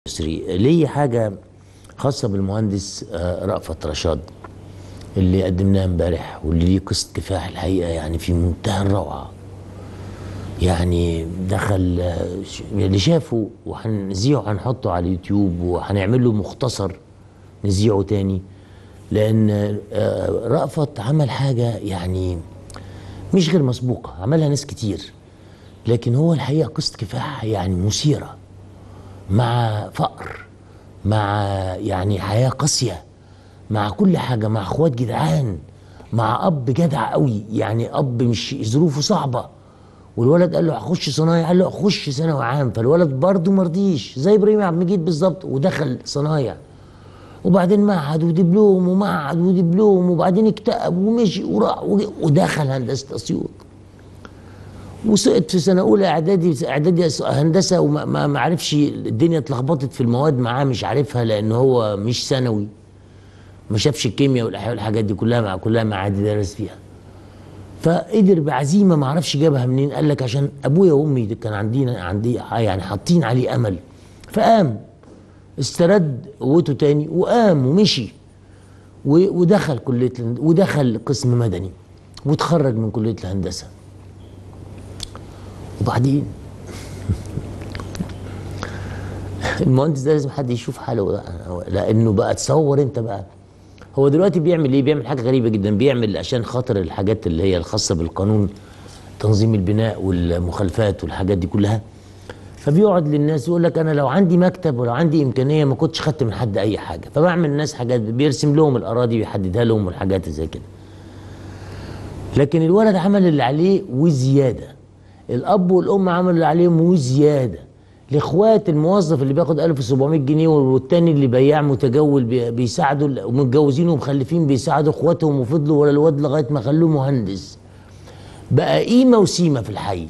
مصري ليه حاجة خاصة بالمهندس آه، رأفت رشاد اللي قدمناها امبارح واللي ليه قصة كفاح الحقيقة يعني في منتهى الروعة يعني دخل آه، ش- اللي شافه وهنذيعه هنحطه على اليوتيوب وهنعمل له مختصر نذيعه تاني لأن آه، رأفت عمل حاجة يعني مش غير مسبوقة عملها ناس كتير لكن هو الحقيقة قصة كفاح يعني مثيرة مع فقر مع يعني حياة قاسية مع كل حاجة مع اخوات جدعان مع اب جدع قوي يعني اب مش ظروفه صعبة والولد قال له هخش صنايع قال له اخش ثانوي عام فالولد برضه مرضيش زي ابراهيم عبد المجيد بالظبط ودخل صنايع وبعدين معهد ودبلوم ومعهد ودبلوم وبعدين اكتئب ومشي وراح وج- ودخل هندسة اسيوط وسقط في سنه اولى اعدادي اعدادي هندسه وما ما ما عرفش الدنيا اتلخبطت في المواد معاه مش عارفها لان هو مش ثانوي ما شافش الكيمياء والاحياء والحاجات دي كلها مع كلها معادي درس فيها فقدر بعزيمه ما اعرفش جابها منين قال لك عشان ابويا وامي دي كان عندنا عندي يعني حاطين عليه امل فقام استرد قوته تاني وقام ومشي و- ودخل كليه الهند- ودخل قسم مدني وتخرج من كليه الهندسه وبعدين المهندس ده لازم حد يشوف حاله بقى، لانه بقى تصور انت بقى هو دلوقتي بيعمل ايه بيعمل حاجه غريبه جدا بيعمل عشان خاطر الحاجات اللي هي الخاصه بالقانون تنظيم البناء والمخالفات والحاجات دي كلها فبيقعد للناس يقول لك انا لو عندي مكتب ولو عندي امكانيه ما كنتش خدت من حد اي حاجه فبعمل الناس حاجات بيرسم لهم الاراضي ويحددها لهم والحاجات زي كده لكن الولد عمل اللي عليه وزياده الاب والام عملوا اللي عليهم وزياده الاخوات الموظف اللي بياخد 1700 جنيه والتاني اللي بياع متجول بي- بيساعدوا ومتجوزين ومخلفين بيساعدوا اخواتهم وفضلوا ولا الواد لغايه ما خلوه مهندس بقى قيمه وسيمه في الحي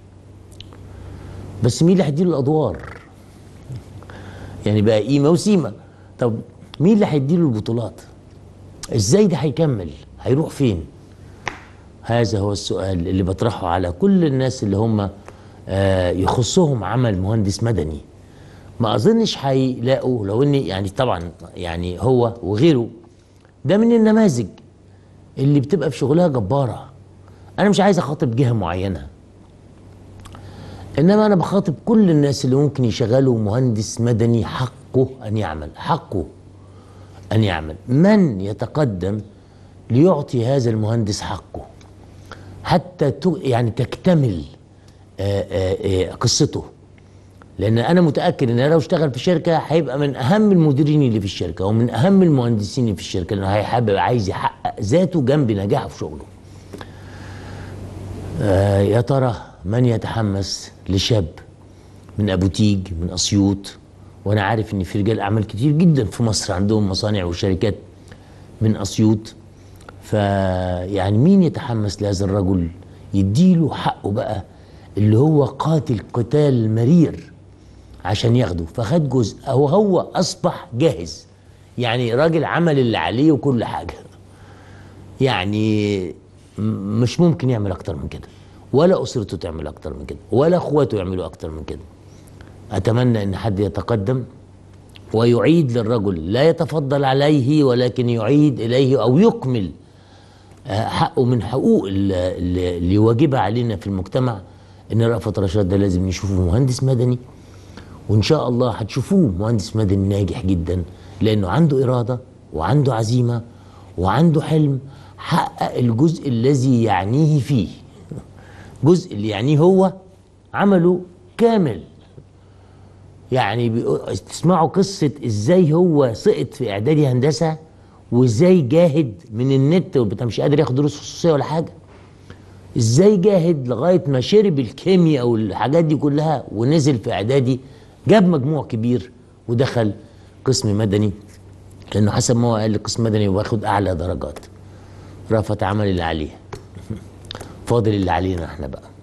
بس مين اللي هيديله الادوار يعني بقى قيمه وسيمه طب مين اللي هيديله البطولات ازاي ده هيكمل هيروح فين هذا هو السؤال اللي بطرحه على كل الناس اللي هم آه، يخصهم عمل مهندس مدني ما اظنش هيلاقوا لو ان يعني طبعا يعني هو وغيره ده من النماذج اللي بتبقى في شغلها جباره انا مش عايز اخاطب جهه معينه انما انا بخاطب كل الناس اللي ممكن يشغلوا مهندس مدني حقه ان يعمل حقه ان يعمل من يتقدم ليعطي هذا المهندس حقه حتى ت- يعني تكتمل آه، آه، آه، قصته لان انا متاكد ان أنا لو اشتغل في شركه هيبقى من اهم المديرين اللي في الشركه ومن اهم المهندسين اللي في الشركه لانه هيحب عايز يحقق ذاته جنب نجاحه في شغله آه، يا ترى من يتحمس لشاب من ابو تيج من اسيوط وانا عارف ان في رجال اعمال كتير جدا في مصر عندهم مصانع وشركات من اسيوط فيعني مين يتحمس لهذا الرجل يديله حقه بقى اللي هو قاتل قتال مرير عشان ياخده فخد جزء او هو اصبح جاهز يعني راجل عمل اللي عليه وكل حاجه يعني م- مش ممكن يعمل اكتر من كده ولا اسرته تعمل اكتر من كده ولا اخواته يعملوا اكتر من كده اتمنى ان حد يتقدم ويعيد للرجل لا يتفضل عليه ولكن يعيد اليه او يكمل آه، حقه من حقوق ال- ال- اللي واجبة علينا في المجتمع ان رأفت رشاد ده لازم نشوفه مهندس مدني وان شاء الله هتشوفوه مهندس مدني ناجح جدا لانه عنده اراده وعنده عزيمه وعنده حلم حقق الجزء الذي يعنيه فيه جزء اللي يعنيه هو عمله كامل يعني بيقو- تسمعوا قصة ازاي هو سقط في اعدادي هندسة وازاي جاهد من النت وبتاع مش قادر ياخد دروس خصوصية ولا حاجة ازاي جاهد لغاية ما شرب الكيمياء والحاجات دي كلها ونزل في اعدادي جاب مجموع كبير ودخل قسم مدني لانه حسب ما هو قال لي قسم مدني واخد اعلى درجات رفعت عمل اللي عليه فاضل اللي علينا احنا بقى